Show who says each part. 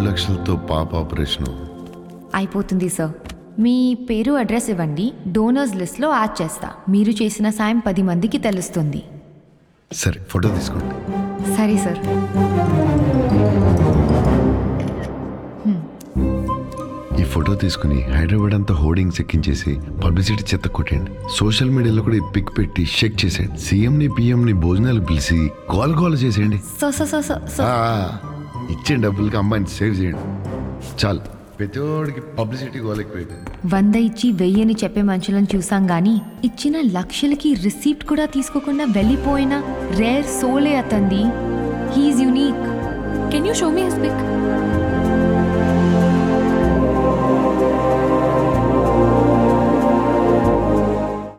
Speaker 1: లక్షలతో పాప ఆపరేషన్
Speaker 2: అయిపోతుంది సార్ మీ పేరు అడ్రస్ ఇవ్వండి డోనర్స్ లిస్ట్లో యాడ్ చేస్తా మీరు చేసిన సాయం పది మందికి తెలుస్తుంది
Speaker 1: సరే ఫోటో తీసుకోండి
Speaker 2: సరే సార్
Speaker 1: ఈ ఫోటో తీసుకుని హైదరాబాద్ అంతా హోర్డింగ్స్ ఎక్కించేసి పబ్లిసిటీ చెత్త కొట్టండి సోషల్ మీడియాలో కూడా ఈ పిక్ పెట్టి షేక్ చేసేయండి సీఎంని పిఎంని భోజనాలు పిలిచి కాల్ కాల్ చేసేయండి
Speaker 2: సార్ సార్ సార్ సార్
Speaker 1: ఆ,
Speaker 2: సార్
Speaker 1: ఇచ్చే డబ్బులకి అమ్మాయిని సేవ్ చేయండి చాలు ప్రతివాడికి పబ్లిసిటీ గోలెక్కిపోయింది
Speaker 2: వంద ఇచ్చి వెయ్యని చెప్పే మనుషులను చూసాం గానీ ఇచ్చిన లక్షలకి రిసీప్ట్ కూడా తీసుకోకుండా వెళ్ళిపోయిన రేర్ సోలే అతంది he is unique
Speaker 3: can you show me his pick